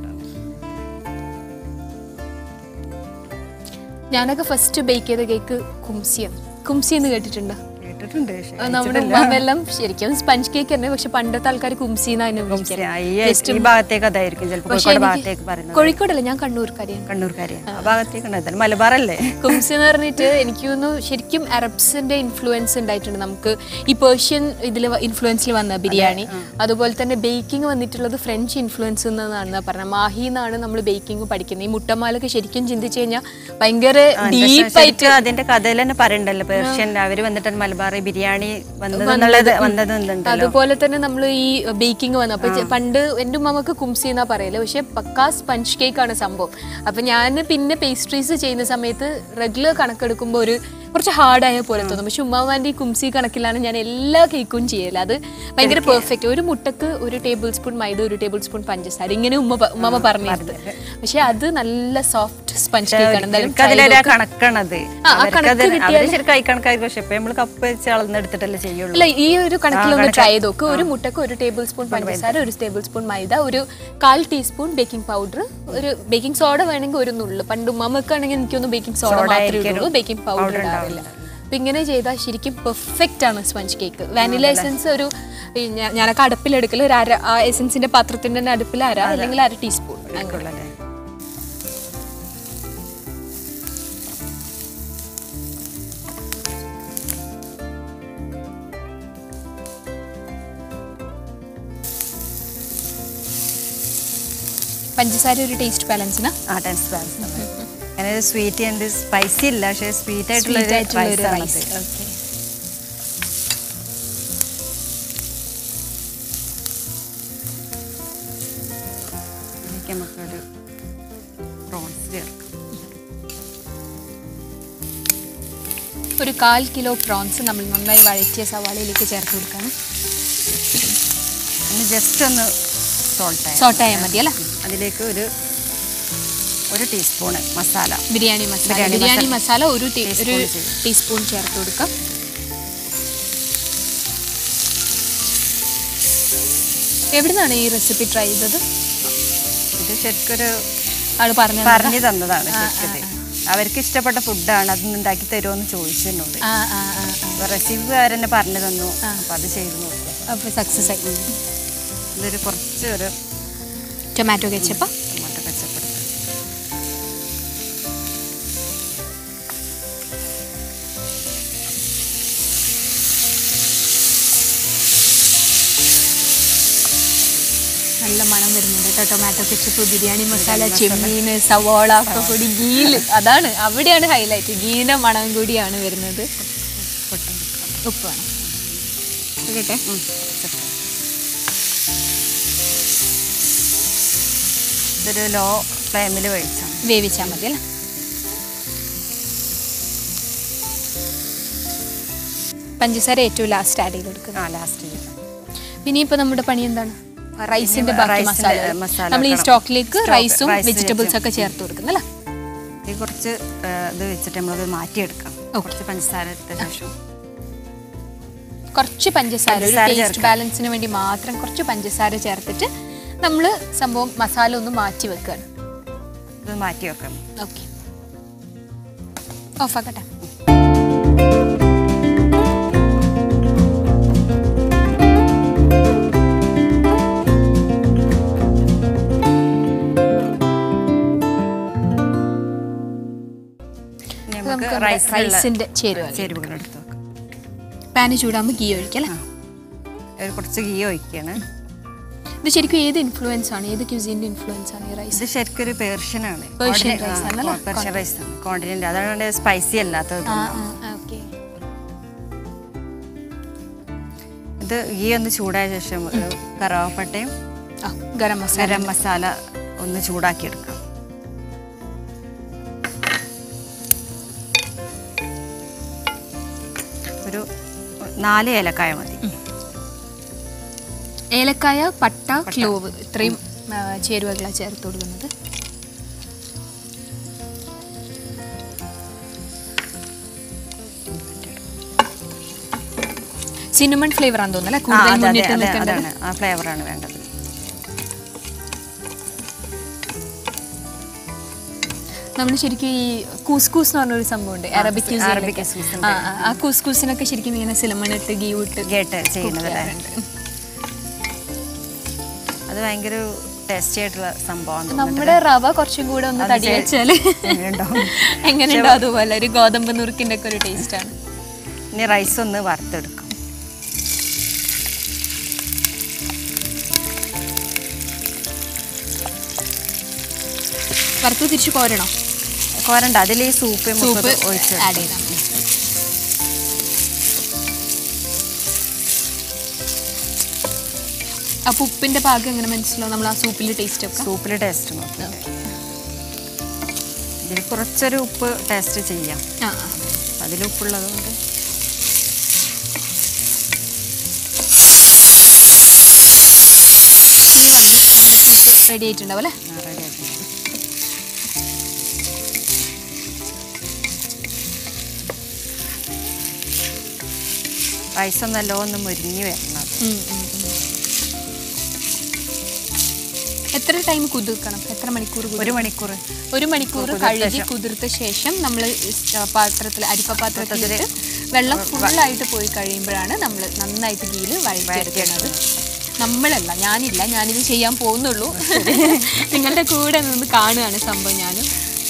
ഞാനൊക്കെ ഫസ്റ്റ് ബേക്ക് ചെയ്ത കേക്ക് കുംസിയാണ് കുംസി എന്ന് കേട്ടിട്ടുണ്ടോ കേട്ടിട്ടുണ്ട് പക്ഷേ നമ്മുടെ ഉമ്മാമെല്ലാം ശരിക്കും സ്പഞ്ച് കേക്ക് തന്നെ പക്ഷെ പണ്ടത്തെ ആൾക്കാർ കുംസി എന്നാണ് ഈ- ഈ ഭാഗത്തേക്ക് അതായിരിക്കും ചിലപ്പോൾ കോഴിക്കോട് ഭാഗത്തേക്ക് പറയുന്നത് കോഴിക്കോടല്ല ഞാൻ കണ്ണൂർക്കാരിയാണ് കണ്ണൂർക്കാരിയാണ് ആ ഭാഗത്തേക്ക് ഉണ്ടായിരുന്നു മലബാറല്ലേ കുംസി എന്ന് പറഞ്ഞിട്ട് എനിക്ക് തോന്നുന്നു ശരിക്കും അറബ്സിന്റെ ഇൻഫ്ലുവൻസ് ഉണ്ടായിട്ടുണ്ട് നമുക്ക് ഈ പേർഷ്യൻ ഇതിൽ ഇൻഫ്ലുവൻസിൽ വന്ന ബിരിയാണി അതുപോലെ തന്നെ ബേക്കിംഗ് വന്നിട്ടുള്ളത് ഫ്രഞ്ച് ഇൻഫ്ലുവൻസ് എന്നാണ് പറഞ്ഞത് മാഹി എന്നാണ് നമ്മൾ ബേക്കിംഗ് പഠിക്കുന്നത് ഈ മുട്ടമാലൊക്കെ ശരിക്കും ചിന്തിച്ചു കഴിഞ്ഞാൽ ഭയങ്കര ഡീപ്പായിട്ട് ശരിക്കും അതിന്റെ കഥയിൽ തന്നെ പറയണ്ടല്ലോ പേർഷ്യൻ അവര് വന്നിട്ട് മലബാറി ബിരിയാണി വന്നത് എന്നുള്ളത് വന്നത് എന്നുണ്ടല്ലോ അതുപോലെ തന്നെ നമ്മൾ ഈ ബേക്കിംഗ് വന്നു അപ്പൊ ചെ- പണ്ട് എൻ്റെ ഉമ്മക്ക് കുംസി എന്നാ പറയല് പക്ഷെ പക്കാ സ്പഞ്ച് കേക്ക് ആണ് സംഭവം അപ്പൊ ഞാൻ പിന്നെ പേസ്ട്രീസ് ചെയ്യുന്ന സമയത്ത് റെഗുലർ കണക്കെടുക്കുമ്പോൾ ഒരു കുറച്ച് ഹാർഡായ പോലെ തോന്നും പക്ഷെ ഉമ്മാവാൻ്റെ ഈ കുംസി കണക്കിലാണ് ഞാൻ എല്ലാ കേക്കും ചെയ്യല് അത് ഭയങ്കര പെർഫെക്റ്റ് ഒരു മുട്ടക്ക് ഒരു ടേബിൾ സ്പൂൺ മൈദ ഒരു ടേബിൾ സ്പൂൺ പഞ്ചസാര ഇങ്ങനെ ഉമ്മ പ- ഉമ്മ പറഞ്ഞു പക്ഷെ അത് നല്ല സോഫ്റ്റ് സ്പഞ്ച് കേക്ക് ആണ് എന്തായാലും അവർക്ക് അതിലൊരു കണക്കാണത് ആ, ആ അവർക്ക് അത് കണക്ക് അവര് ശരിക്കും കൈ കണക്കായിരിക്കും പക്ഷെ ഇപ്പൊ നമ്മള് കപ്പ് വെച്ച് അളന്നെടുത്തിട്ടല്ലേ ചെയ്യുള്ളൂ അല്ല ഈ ഒരു കണക്കിലൊന്ന് ട്രൈ ചെയ്ത് നോക്ക് ഒരു മുട്ടക്ക് ഒരു ടേബിൾ സ്പൂൺ പഞ്ചസാര ഒരു ടേബിൾ സ്പൂൺ മൈദ ഒരു കാൽ ടീസ്പൂൺ ബേക്കിംഗ് പൗഡർ ഒരു ബേക്കിംഗ് സോഡ വേണമെങ്കിൽ ഒരു നുള്ളു പണ്ട് ഉമ്മക്കാണെങ്കിൽ എനിക്കൊന്ന് ബേക്കിംഗ് സോഡ മാത്രമേ ഉള്ളൂ ബേക്കിംഗ് പൗഡർ ഉണ്ടാവില്ല അപ്പൊ ഇങ്ങനെ ചെയ്താൽ ശരിക്കും പെർഫെക്റ്റ് ആണ് സ്പഞ്ച് കേക്ക് വാനില എസൻസ് ഒരു ഈ ഞാ- ഞാനൊക്കെ അടുപ്പിലെടുക്കൽ ഒരു അര ആ എസൻസിന്റെ പാത്രത്തിന്റെ തന്നെ അടുപ്പിൽ അര അല്ലെങ്കിൽ അര ടീസ്പൂൺ അങ്ങനെ ഉള്ളല്ലേ? പഞ്ചസാര ഒരു ടേസ്റ്റ് ബാലൻസിന് ആ ടെൻസ് ബാലൻസ് അങ്ങനെ സ്വീറ്റ് ഉണ്ട് സ്പൈസി ഇല്ല പക്ഷെ സ്വീറ്റ് ആയിട്ടുള്ള സ്വീറ്റ് ആയിട്ടുള്ള ഒരു rice റൈസ് ആണത്. ഓക്കെ ഇതിലേക്ക് നമുക്കൊരു പ്രോൺസ് ചേർക്കാം ഒരു കാൽ കിലോ പ്രോൺസ് നമ്മൾ നന്നായി വഴറ്റിയ സവാളയിലേക്ക് ചേർത്ത് കൊടുക്കണം ഇനി ജസ്റ്റ് ഒന്ന് സോൾട്ട് സോട്ടായാൽ മതി അല്ലേ അതിലേക്ക് ഒരു ഒരു ടീസ്പൂണ് മസാല ബിരിയാണി മസാല ബിരിയാണി ബിരിയാണി മസാല മസാല ഒരു ടീ- ഒരു ടീസ്പൂൺ ചെയ്യും. ടീസ്പൂൺ ചേർത്ത് കൊടുക്കാം എവിടുന്നാണ് ഈ റെസിപ്പി ട്രൈ ചെയ്തത് ഇത് ശരിക്കൊരു ആള് പറഞ്ഞു പറഞ്ഞു തന്നതാണ് ശരിക്കത് അവർക്ക് ഇഷ്ടപ്പെട്ട ഫുഡാണ് അത് ഉണ്ടാക്കി തരുമോ എന്ന് ചോദിച്ചു എന്നോട് ആ ആ ആ ആ അപ്പോൾ റെസിപ്പിക്കാരനെ പറഞ്ഞു തന്നു അപ്പം അത് ചെയ്തു നോക്കും അപ്പോൾ സക്സസ് ആയി ഇതൊരു കുറച്ച് ഒരു ടൊമാറ്റോ കെച്ചപ്പ് ടൊമാറ്റോ കച്ചപ്പെടുത്ത് നല്ല മണം വരുന്നുണ്ട് കേട്ടോ ടൊമാറ്റോ കെച്ചപ്പ് ബിരിയാണി മസാല ചെമ്മീൻ സവോള ഒക്കെ കൂടി ഗീല് അതാണ് അവിടെയാണ് ഹൈലൈറ്റ് ഗീന്റെ മണം കൂടിയാണ് വരുന്നത് ഉപ്പ് വേണം ഇടട്ടെ ഇതൊരു ലോ ഫ്ലെയിമിൽ വെളിച്ചാണ് വേവിച്ചാൽ മതി അല്ലേ പഞ്ചസാര ഏറ്റവും ലാസ്റ്റ് ആഡ് ചെയ്ത് കൊടുക്കുക ആ ലാസ്റ്റ് പിന്നെ ഇപ്പൊ നമ്മുടെ പണി എന്താണ് റൈസിന്റെ ഇനി ബാക്കി റൈസിന്റെ മസാല മസാല നമ്മൾ ഈ ആക്കണം. സ്റ്റോക്കിലേക്ക് സ്റ്റോക്ക്, റൈസും റൈസ് വെജിറ്റബിൾസ് വെച്ച്. ഒക്കെ ചേർത്ത് കൊടുക്കുന്നല്ലേ ഇത് കുറച്ച് ആ, ഇത് വെച്ചിട്ട് നമ്മളത് മാറ്റിയെടുക്കാം Okay. കുറച്ച് പഞ്ചസാര ഇട്ട ശേഷം കുറച്ച് പഞ്ചസാര ഒരു പഞ്ചസാര ടേസ്റ്റ് ചേർക്കാം. ബാലൻസിന് വേണ്ടി മാത്രം കുറച്ച് പഞ്ചസാര ചേർത്തിട്ട് നമ്മൾ സംഭവം മസാല ഒന്ന് മാറ്റി വെക്കുകയാണ് ഇത് മാറ്റി വെക്കാം ഓക്കെ ഓഫാക്കട്ടെ ഇനി നമുക്ക് നമുക്ക് നമ്മുടെ റൈസിനുള്ള റൈസിന്റെ ചേരുവ ചേരുവകൾ എടുത്ത് വെക്കാം പാന് ചൂടാകുമ്പോൾ ഗീ ഒഴിക്കല്ലേ ഒരു കുറച്ച് ഗീ ഒഴിക്കുകയാണ് ഇത് ശരിക്കും ഏത് ഇൻഫ്ലുവൻസ് ആണ് ഏത് ക്യൂസിന്റെ ഇൻഫ്ലുവൻസ് ആണ് ഈ റൈസ് ഇത് ശരിക്കും ഒരു പേർഷ്യനാണ് Persian rice ആണല്ലേ? പേർഷ്യൻ റൈസ് ആണ് കോണ്ടിനെന്റ് അതാണ് സ്പൈസി അല്ലാത്തത് ആ ആ ഓക്കെ ഇത് ഗീ ഒന്ന് ചൂടായ ശേഷം ഒരു കറാവപ്പട്ടയും ആ ഗരം മസാല ഗരം മസാല ഒന്ന് ചൂടാക്കി എടുക്കാം ഒരു നാല് ഏലക്കായ മതി ഏലക്കായ പട്ട ക്ലോവ് ഇത്രയും ആ, ചേരുവകളാണ് ചേർത്ത് കൊടുക്കുന്നത് സിനിമൺ ഫ്ലേവർ ആണെന്ന് തോന്നുന്നു അല്ലേ ആ, കൂടുതൽ അതെ, അതെ, മുന്നിട്ട് അതെ, നിൽക്കേണ്ടത് അതാണ് ആ ഫ്ലേവറാണ് വേണ്ടത് നമ്മൾ ശരിക്കും ഈ കൂസ്കൂസ് എന്ന് പറഞ്ഞൊരു സംഭവമുണ്ട് അറബിക് അറബിക് ക്യൂസിനൊക്കെ കൂസ് ആ ആ, ആ കൂസ്കൂസിനൊക്കെ ശരിക്കും ഇങ്ങനെ സിലമൺ ഇട്ട് ഗീ ഇട്ട് കേട്ട് ചെയ്യുന്നത് അല്ലേ ചെയ്യാറുണ്ട്. അത് ഭയങ്കര ടേസ്റ്റി ആയിട്ടുള്ള സംഭവമാണ് നമ്മുടെ റവ കുറച്ചും കൂടെ ഒന്ന് അത് തടി ചെ- വെച്ചാല് എങ്ങനെയുണ്ടാവും? എങ്ങനെയുണ്ടോ അതുപോലെ ഒരു ഗോതമ്പ് നുറുക്കിന്റെ ഒക്കെ ഒരു ടേസ്റ്റ് ആണ് ഇനി റൈസ് ഒന്ന് വറുത്തെടുക്കാം വറുത്ത് തിരിച്ച് കോരണോ കോരണ്ട അതിൽ ഈ സൂപ്പ് സൂപ്പ് ഒഴിച്ച് ആഡ് ചെയ്താൽ മതി. അപ്പൊ ഉപ്പിന്റെ പാകം എങ്ങനെ മനസ്സിലാവും നമ്മൾ ആ സൂപ്പിൽ ടേസ്റ്റ് ഒക്കെ സൂപ്പിൽ ടേസ്റ്റ് നോക്കാം ഇതിൽ കുറച്ചൊരു ഉപ്പ് ടേസ്റ്റ് ചെയ്യാം ആ ആ. അതിൽ ഉപ്പുള്ളത് കൊണ്ട് ഇനി വന്നു നമ്മുടെ കൂട്ട് റെഡി ആയിട്ടുണ്ടാവും അല്ലേ റെഡി ആക്കി റൈസ് ഒന്നല്ലോ ഒന്ന് മുരിഞ്ഞ് വരണം അത്. ഉം, ഉം, ഉം. എത്ര ടൈം കുതിർക്കണം എത്ര മണിക്കൂർ കുതിർക്കണം? ഒരു മണിക്കൂർ ഒരു മണിക്കൂർ കുതിർത്ത കഴുകി ശേഷം. കുതിർത്ത ശേഷം നമ്മൾ പാത്രത്തിൽ അരിപ്പ പാത്രത്തിലിട്ട് വെള്ളം ഫുള്ളായിട്ട് പോയി കഴിയുമ്പോഴാണ് നമ്മൾ നന്നായിട്ട് ഗീല് വഴറ്റിയെടുക്കുന്നത് നമ്മളല്ല ഞാനില്ല ഞാനിത് ചെയ്യാൻ പോകുന്നുള്ളൂ നിങ്ങളുടെ കൂടെ നിന്ന് കാണുകയാണ് സംഭവം ഞാനും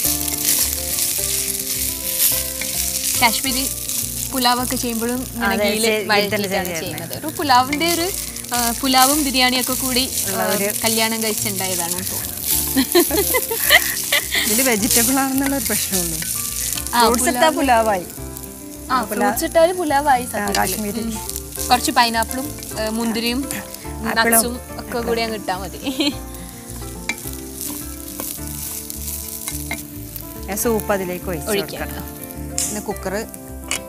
കാശ്മീരി പുലാവൊക്കെ ചെയ്യുമ്പോഴും ഇങ്ങനെ അതെ, ഗീല് ചെയ്- വഴറ്റിയിട്ടാണ് ചെയ്യുന്നത്. ചെയ്യുന്നത് ഒരു പുലാവിന്റെ ഒരു ആ, പുലാവും ബിരിയാണിയൊക്കെ കൂടി ആ, ഒരു- കല്യാണം കഴിച്ചുണ്ടായതാണെന്ന് തോന്നുന്നു ഇതിൽ വെജിറ്റബിൾ ആണെന്നുള്ള ഒരു പ്രശ്നമുള്ളൂ ആ, ഫ്രൂട്ട്സ് ഇട്ടാ പുലാവായി ആ ഫ്രൂട്ട്സ് ഇട്ടാൽ പുലാവായി ആ, സത്യത്തില്. കാശ്മീരി ഉം. കുറച്ച് പൈനാപ്പിളും ഏ, മുന്തിരിയും ആപ്പിളും. നട്സും ഒക്കെ കൂടി അങ്ങ് ഇട്ടാൽ മതി ഞാൻ സൂപ്പ് അതിലേക്ക് ഒഴിച്ച് ഒഴിക്കാം. കൊടുക്കണം പിന്നെ കുക്കർ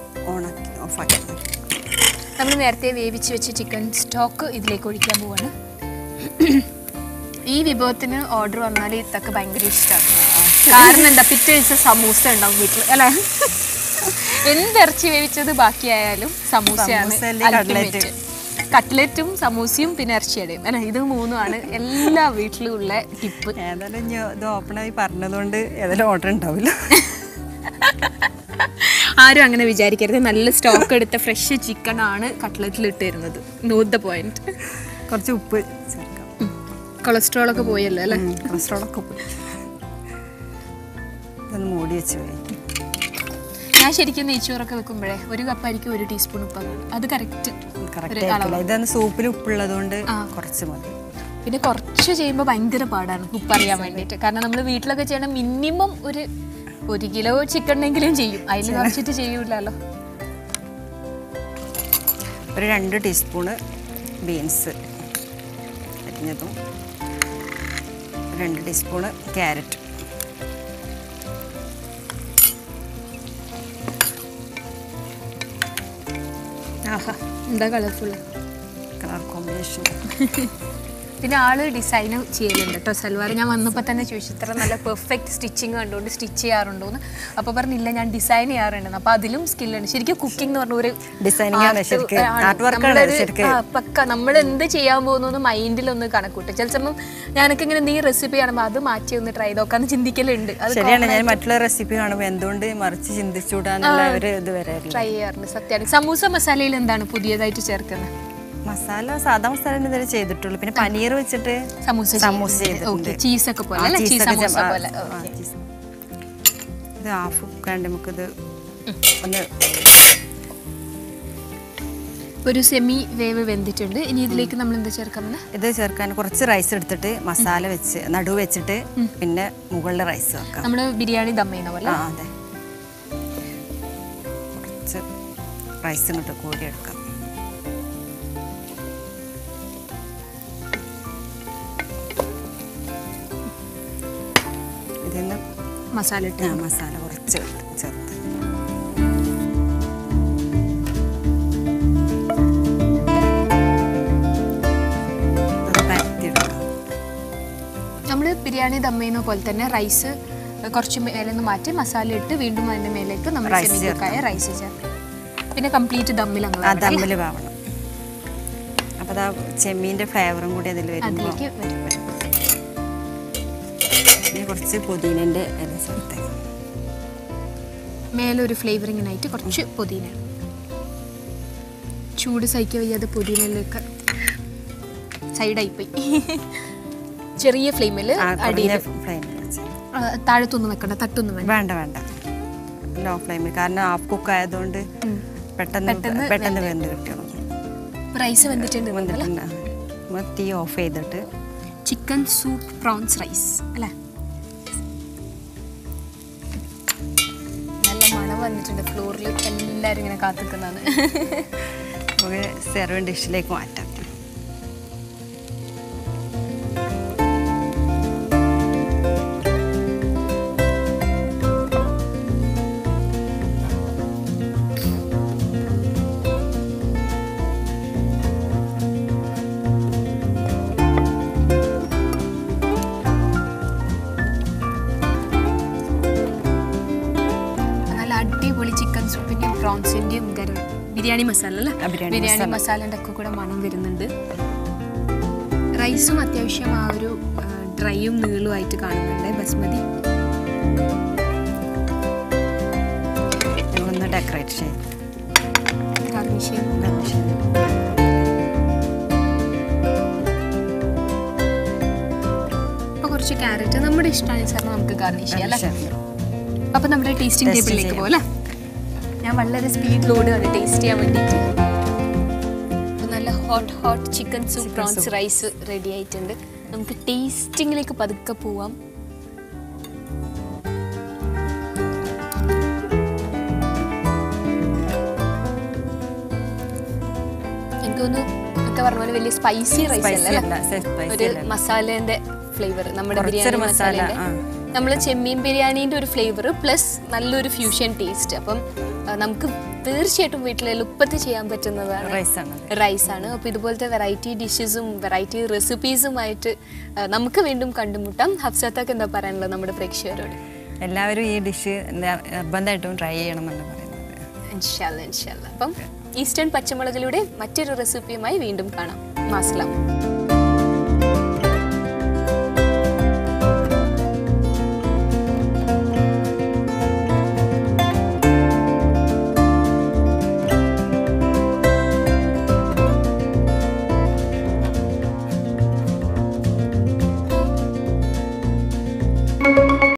ഓണാക്കി ഓഫാക്കി നമ്മൾ നേരത്തെ വേവിച്ച് വെച്ച ചിക്കൻ സ്റ്റോക്ക് ഇതിലേക്ക് ഒഴിക്കാൻ പോവാണ് ഈ വിഭവത്തിന് ഓർഡർ വന്നാൽ ഇതൊക്കെ ഭയങ്കര ഇഷ്ടമാണ് കാരണം എന്താ പിറ്റേ ദിവസം സമൂസ ഉണ്ടാവും വീട്ടിൽ അല്ലേ എന്ത് ഇറച്ചി വേവിച്ചത് ബാക്കിയായാലും സമൂസയാണ് സമൂസ അല്ലേ ultimate. കട്ട്ലറ്റും സമൂസയും പിന്നെ ഇറച്ചിയടയും അല്ലെ ഇത് മൂന്നുമാണ് എല്ലാ വീട്ടിലും ഉള്ള ടിപ്പ് ഏതായാലും ഇനി ഇത് ഓപ്പണായി പറഞ്ഞതുകൊണ്ട് ഏതായാലും ഓർഡർ ഉണ്ടാവില്ല ആരും അങ്ങനെ വിചാരിക്കരുത് നല്ല സ്റ്റോക്ക് എടുത്ത ഫ്രഷ് ചിക്കൻ ആണ് കട്ട്ലറ്റിൽ ഇട്ട് തരുന്നത് നോട്ട് ദ പോയിന്റ് കുറച്ച് ഉപ്പ് ചേർക്കാം കൊളസ്ട്രോൾ ഒക്കെ പോയല്ലോ അല്ലേ കൊളസ്ട്രോളൊക്കെ പോയി ഇതൊന്ന് മൂടി വെച്ച് പോയി ഞാൻ ശരിക്കും നെയ്ച്ചോറൊക്കെ വെക്കുമ്പോഴേ ഒരു കപ്പായിരിക്കും ഒരു ടീസ്പൂൺ ഉപ്പാണ് അത് കറക്റ്റ് കറക്റ്റ് ആയിട്ടില്ല ഇതൊന്ന് സൂപ്പിൽ ഉപ്പുള്ളതുകൊണ്ട് ആ. കുറച്ച് മതി പിന്നെ കുറച്ച് ചെയ്യുമ്പോൾ ഭയങ്കര പാടാണ് ഉപ്പറിയാൻ വേണ്ടിയിട്ട് കാരണം നമ്മൾ വീട്ടിലൊക്കെ ചെയ്യണം മിനിമം ഒരു ഒരു കിലോ ചിക്കൻ ഉണ്ടെങ്കിലും ചെയ്യും അതിൽ കുറച്ചിട്ട് ചെയ്യൂലല്ലോ ഒരു രണ്ട് ടീസ്പൂണ് ബീൻസ് അരിഞ്ഞതും രണ്ട് ടീസ്പൂണ് ക്യാരറ്റ് ആഹാ എന്താ കളർഫുൾ കളർ കോമ്പിനേഷൻ പിന്നെ ആള് ഡിസൈൻ ചെയ്യലുണ്ട് കേട്ടോ സൽവാർ ഞാൻ വന്നപ്പോൾ തന്നെ ചോദിച്ചു ഇത്ര നല്ല പെർഫെക്റ്റ് സ്റ്റിച്ചിങ് കണ്ടുകൊണ്ട് സ്റ്റിച്ച് ചെയ്യാറുണ്ടോ എന്ന് അപ്പോൾ പറഞ്ഞില്ല ഞാൻ ഡിസൈൻ ചെയ്യാറുണ്ടെന്ന് അപ്പോൾ അതിലും സ്കില്ലുണ്ട് ശരിക്കും കുക്കിംഗ് എന്ന് പറഞ്ഞ ഒരു Designing ആണ് art ശരിക്ക്. ആണ്. Art work ആണ് നമ്മളൊരു- ശരിക്ക്. ആ, പക്ക നമ്മൾ എന്ത് ചെയ്യാൻ പോകുന്നു മൈൻഡിൽ ഒന്ന് കണക്കൂട്ടും ചില സമയം ഞാനൊക്കെ ഇങ്ങനെ നീ റെസിപ്പി കാണുമ്പോൾ അത് മാറ്റി ഒന്ന് ട്രൈ ചെയ്തോക്കാന്ന് ചിന്തിക്കലുണ്ട് അത് ശരിയാണ് ഞാൻ മറ്റുള്ള റെസിപ്പി കാണുമ്പോൾ എന്തുകൊണ്ട് മറിച്ച് ചിന്തിച്ചുകൂടാന്നുള്ള ഒരു ഇത് വരാറില്ല ട്രൈ ചെയ്യാറുണ്ട് സത്യമാണ് സമൂസ മസാലയിൽ എന്താണ് പുതിയതായിട്ട് ചേർക്കുന്നത് മസാല സാധാ മസാല ഇതുവരെ ചെയ്തിട്ടുള്ളൂ പിന്നെ പനീർ വെച്ചിട്ട് സമൂസ സമൂസ ചെയ്തിട്ടുണ്ട്. ചീസ് ഒക്കെ പോലെ ആ, അല്ലേ cheese ചീസ് ഒക്കെ സമൂസ ചെ- ആ, പോലെ ആ, ഓക്കെ cheese. ഇത് ഹാഫ് കുക്കാണ്ട് നമുക്കിത് ഒന്ന് ഒരു സെമി വേവ് വെന്തിട്ടുണ്ട് ഇനി ഇതിലേക്ക് നമ്മൾ എന്താ ചേർക്കുന്നത് ഇത് ചേർക്കാൻ കുറച്ച് റൈസ് എടുത്തിട്ട് മസാല വെച്ച് നടു വെച്ചിട്ട് പിന്നെ മുകളിൽ റൈസ് വെക്കാം നമ്മൾ ബിരിയാണി ദം ചെയ്യുന്ന പോലെ ആ അതെ കുറച്ച് റൈസ് ഇങ്ങോട്ട് കോരി എടുക്കാം ഇതിൽ നിന്ന് മസാല ഇട്ട് ആ മസാല കുറച്ച് ചേർത്ത് ഇത് പരത്തിയെടുക്കാം നമ്മൾ ബിരിയാണി ദം ചെയ്യുന്ന പോലെ തന്നെ റൈസ് കുറച്ച് മേലെ നിന്ന് മാറ്റി മസാല ഇട്ട് വീണ്ടും അതിന്റെ മേലേക്ക് നമ്മൾ Rice സെമി കുക്കായ റൈസ് ചേർക്കും പിന്നെ കംപ്ലീറ്റ് ദമ്മിൽ അങ്ങ് ആ വേണം. ദമ്മിൽ വേവണം അപ്പോൾ അതാ ചെമ്മീൻ്റെ ഫ്ലേവറും കൂടി അതിൽ വരുമ്പോൾ അതിലേക്ക് വരും ഇനി കുറച്ച് പുതിനൻ്റെ ഇല ചേർത്തേക്കാം മേലെ ഒരു ഫ്ലേവറിങ്ങിനായിട്ട് കുറച്ച് പുതിന ചൂട് സഹിക്കാൻ വയ്യാതെ പുതിനയിലേക്ക് സൈഡായി പോയി ചെറിയ ഫ്ലെയിമിൽ ആ അടിയിൽ കുറഞ്ഞ ഫ്ലെയിമിൽ വെച്ച് താഴത്തൊന്നും വെക്കണ്ട തട്ടൊന്നും വേണ്ട വേണ്ട വേണ്ട ലോ ഫ്ലെയിമിൽ കാരണം ഹാഫ് കുക്ക് ആയതുകൊണ്ട് ഉം. പെട്ടെന്ന് പെട്ടെന്ന് പെട്ടെന്ന് വെന്ത് കിട്ടണം റൈസ് വെന്തിട്ടുണ്ട് വന്നിട്ടുണ്ട് നമ്മൾ തീ ഓഫ് ചെയ്തിട്ട് ചിക്കൻ സൂപ്പ് പ്രോൺസ് റൈസ് അല്ലേ നല്ല മണം വന്നിട്ടുണ്ട് ഫ്ലോറിൽ എല്ലാവരും ഇങ്ങനെ കാത്തിക്കുന്നതാണ് നമുക്ക് സെർവ് ഡിഷിലേക്ക് മാറ്റാം നല്ല അടിപൊളി ചിക്കൻ സൂപ്പിൻ്റെയും പ്രോൺസിൻ്റെയും ഗരം ബിരിയാണി മസാല അല്ലേ ആ, ബിരിയാണി ബിരിയാണി മസാല. മസാലൻ്റെ ഒക്കെ കൂടെ മണം വരുന്നുണ്ട് റൈസും അത്യാവശ്യം ആ ഒരു ഡ്രൈയും നീളുമായിട്ട് കാണുന്നുണ്ട് ബസ്മതി ഒന്ന് ഡെക്കറേറ്റ് ചെയ്ത് ഗാർണിഷ് അപ്പോൾ കുറച്ച് ക്യാരറ്റ് നമ്മുടെ ഇഷ്ടാനുസരണം നമുക്ക് ഗാർണിഷ് ചെയ്യാം അല്ലേ അപ്പോൾ നമ്മുടെ ടേസ്റ്റിംഗ് Taste ടേബിളിലേക്ക് ചെയ്യാം. പോലെ ഞാൻ വളരെ സ്പീഡിലോട് ആണ് ടേസ്റ്റ് ചെയ്യാൻ വേണ്ടിയിട്ട് അപ്പോൾ നല്ല hot hot chicken soup Chicken prawns soup. Rice ready ആയിട്ടുണ്ട് നമുക്ക് ടേസ്റ്റിങ്ങിലേക്ക് പതുക്കെ പോവാം എനിക്ക് തോന്നുന്നു ഒക്കെ പറഞ്ഞ പോലെ വലിയ സ്പൈസി റൈസ് Spicy അല്ല അല്ല, spicy ഒരു അല്ല. മസാലേന്റെ ഫ്ലേവർ നമ്മുടെ കുറച്ചൊരു ബിരിയാണി മസാല, മസാലേന്റെ ആ. നമ്മൾ ചെമ്മീൻ ബിരിയാണീൻ്റെ ഒരു ഫ്ലേവർ പ്ലസ് നല്ലൊരു ഫ്യൂഷൻ ടേസ്റ്റ് അപ്പം ആ, നമുക്ക് തീർച്ചയായിട്ടും വീട്ടിൽ എളുപ്പത്തിൽ ചെയ്യാൻ പറ്റുന്നതാണ് റൈസാണ് റൈസാണ് അപ്പോൾ ഇതുപോലത്തെ വെറൈറ്റി ഡിഷസും വെറൈറ്റി റെസിപ്പീസുമായിട്ട് ആ, നമുക്ക് വീണ്ടും കണ്ടുമുട്ടാം ഹഫ്സത്തൊക്കെ എന്താ പറയാനുള്ളത് നമ്മുടെ പ്രേക്ഷകരോട് എല്ലാവരും ഈ ഡിഷ് നിർബന്ധമായിട്ടും ട്രൈ ചെയ്യണം എന്നാണ് പറയുന്നത് ഇൻഷാല്ല ഇൻഷാല്ല അപ്പം ഈസ്റ്റേൺ പച്ചമുളകിലൂടെ മറ്റൊരു റെസിപ്പിയുമായി വീണ്ടും കാണാം മാസ്ലാം